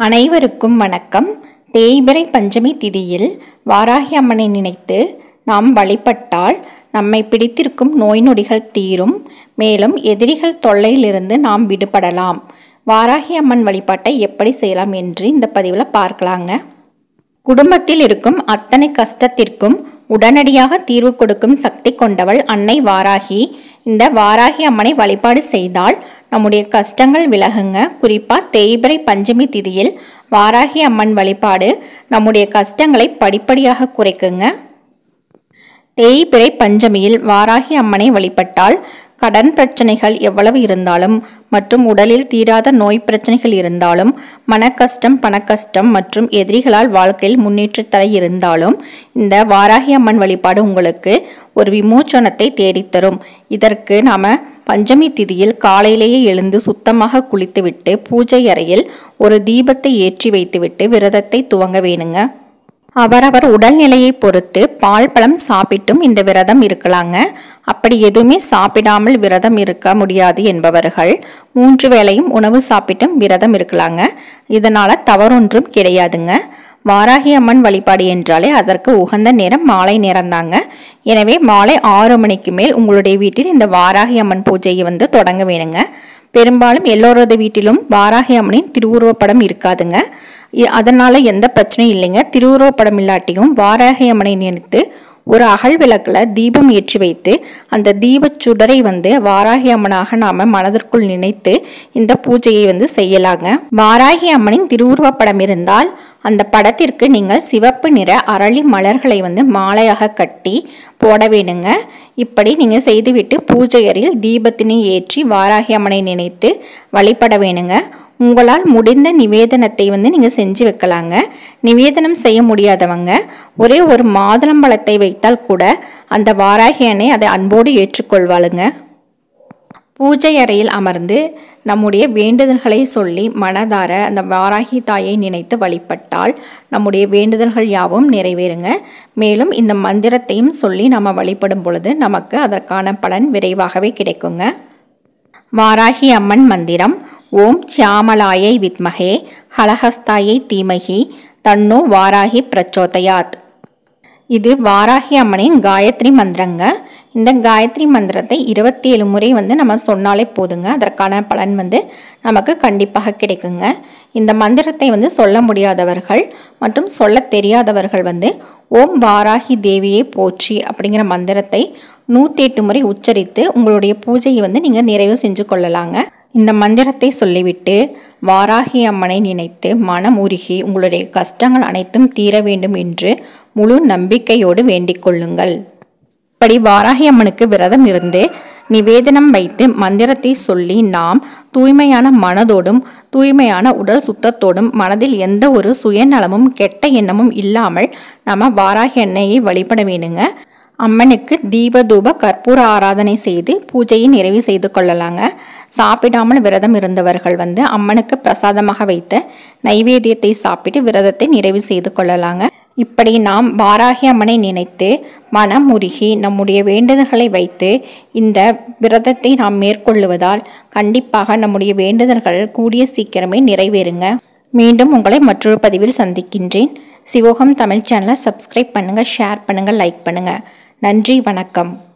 அனைவருக்கும் வணக்கம் தேய்பிறை பஞ்சமி திதியில் வாராகி அம்மனை நினைத்து நாம் வழிபட்டால் நம்மை பிடித்திருக்கும் நோய் நொடிகள் தீரும் மேலும் எதிரிகள் தொல்லையிலிருந்து நாம் விடுபடலாம் வாராகி அம்மன் வழிபாட்டை எப்படி செய்யலாம் என்று இந்த பதிவில் பார்க்கலாங்க குடும்பத்தில் இருக்கும் அத்தனை கஷ்டத்திற்கும் உடனடியாக தீர்வு கொடுக்கும் சக்தி கொண்டவள் அன்னை வாராகி இந்த வாராகி அம்மனை வழிபாடு செய்தால் நம்முடைய கஷ்டங்கள் விலகுங்க குறிப்பாக தேய்பிறை பஞ்சமி திதியில் வாராகி அம்மன் வழிபாடு நம்முடைய கஷ்டங்களை படிப்படியாக குறைக்குங்க தேய்பிறை பஞ்சமியில் வாராகி அம்மனை வழிபட்டால் கடன் பிரச்சனைகள் எவ்வளவு இருந்தாலும் மற்றும் உடலில் தீராத நோய் பிரச்சனைகள் இருந்தாலும் மனக்கஷ்டம் பணக்கஷ்டம் மற்றும் எதிரிகளால் வாழ்க்கையில் முன்னேற்ற தடை இருந்தாலும் இந்த வாராகி அம்மன் வழிபாடு உங்களுக்கு ஒரு விமோச்சனத்தை தேடித்தரும் இதற்கு நாம பஞ்சமி திதியில் காலையிலேயே எழுந்து சுத்தமாக குளித்துவிட்டு பூஜை அறையில் ஒரு தீபத்தை ஏற்றி வைத்துவிட்டு விரதத்தை துவங்க வேணுங்க அவரவர் உடல்நிலையை பொறுத்து பால் பழம் சாப்பிட்டும் இந்த விரதம் இருக்கலாங்க அப்படி எதுவுமே சாப்பிடாமல் விரதம் இருக்க முடியாது என்பவர்கள் மூன்று வேளையும் உணவு சாப்பிட்டும் விரதம் இருக்கலாங்க இதனால தவறொன்றும் கிடையாதுங்க வாராகி அம்மன் வழிபாடு என்றாலே அதற்கு உகந்த நேரம் மாலை நேரம்தாங்க எனவே மாலை ஆறு மணிக்கு மேல் உங்களுடைய வீட்டில் இந்த வாராகி அம்மன் பூஜையை வந்து தொடங்க வேணுங்க பெரும்பாலும் எல்லோரது வீட்டிலும் வாராகி அம்மனின் திருவுருவப்படம் இருக்காதுங்க இ- அதனால எந்த பிரச்சனையும் இல்லைங்க திருவுருவப்படம் இல்லாட்டியும் வாராகி அம்மனை நினைத்து ஒரு அகல் விளக்குல தீபம் ஏற்றி வைத்து அந்த தீபச் சுடரை வந்து வாராகி அம்மனாக நாம மனதிற்குள் நினைத்து இந்த பூஜையை வந்து செய்யலாங்க வாராகி அம்மனின் திருவுருவப்படம் இருந்தால் அந்த படத்திற்கு நீங்கள் சிவப்பு நிற அரளி மலர்களை வந்து மாலையாக கட்டி போட வேணுங்க இப்படி நீங்கள் செய்துவிட்டு பூஜை அறையில் தீபத்தினை ஏற்றி வாராகி அம்மனை நினைத்து வழிபட வேணுங்க உங்களால் முடிந்த நிவேதனத்தை வந்து நீங்கள் செஞ்சு வைக்கலாங்க நிவேதனம் செய்ய முடியாதவங்க ஒரே ஒரு மாதுளம்பழத்தை வைத்தால் கூட அந்த வாராகி அன்னை அதை அன்போடு ஏற்றுக்கொள்வாளுங்க பூஜை அறையில் அமர்ந்து நம்முடைய வேண்டுதல்களை சொல்லி மனதார அந்த வாராகி தாயை நினைத்து வழிபட்டால் நம்முடைய வேண்டுதல்கள் யாவும் நிறைவேறுங்க மேலும் இந்த மந்திரத்தையும் சொல்லி நம்ம வழிபடும் பொழுது நமக்கு அதற்கான பலன் விரைவாகவே கிடைக்குங்க வாராகி அம்மன் மந்திரம் ஓம் சியாமலாயை வித்மகே ஹலஹஸ்தாயை தீமகி தன்னோ வாராகி பிரச்சோதயாத் இது வாராகி அம்மனின் காயத்ரி மந்திரங்க இந்த காயத்ரி மந்திரத்தை இருபத்தி ஏழு முறை வந்து நம்ம சொன்னாலே போதுங்க அதற்கான பலன் வந்து நமக்கு கண்டிப்பாக கிடைக்குங்க இந்த மந்திரத்தை வந்து சொல்ல முடியாதவர்கள் மற்றும் சொல்ல தெரியாதவர்கள் வந்து ஓம் வாராகி தேவியை போற்றி அப்படிங்கிற மந்திரத்தை நூற்றி எட்டு முறை உச்சரித்து உங்களுடைய பூஜையை வந்து நீங்கள் நிறைவு செஞ்சு கொள்ளலாங்க இந்த மந்திரத்தை சொல்லிவிட்டு வாராகி அம்மனை நினைத்து மனம் உருகி உங்களுடைய கஷ்டங்கள் அனைத்தும் தீர வேண்டும் என்று முழு நம்பிக்கையோடு வேண்டிக் கொள்ளுங்கள் இப்படி வாராகி அம்மனுக்கு விரதம் இருந்து நிவேதனம் வைத்து மந்திரத்தை சொல்லி நாம் தூய்மையான மனதோடும் தூய்மையான உடல் சுத்தத்தோடும் மனதில் எந்த ஒரு சுயநலமும் கெட்ட எண்ணமும் இல்லாமல் நம்ம வாராகி அன்னையை வழிபட வேணுங்க அம்மனுக்கு தீப தூப கற்பூர ஆராதனை செய்து பூஜையை நிறைவு செய்து கொள்ளலாங்க சாப்பிடாமல் விரதம் இருந்தவர்கள் வந்து அம்மனுக்கு பிரசாதமாக வைத்த நைவேத்தியத்தை சாப்பிட்டு விரதத்தை நிறைவு செய்து கொள்ளலாங்க இப்படி நாம் வாராகி அம்மனை நினைத்து மனம் உருகி நம்முடைய வேண்டுதல்களை வைத்து இந்த விரதத்தை நாம் மேற்கொள்ளுவதால் கண்டிப்பாக நம்முடைய வேண்டுதல்கள் கூடிய சீக்கிரமே நிறைவேறுங்க மீண்டும் உங்களை மற்றொரு பதிவில் சந்திக்கின்றேன் சிவோகம் தமிழ் சேனலை சப்ஸ்கிரைப் பண்ணுங்கள் ஷேர் பண்ணுங்கள் லைக் பண்ணுங்கள் நன்றி வணக்கம்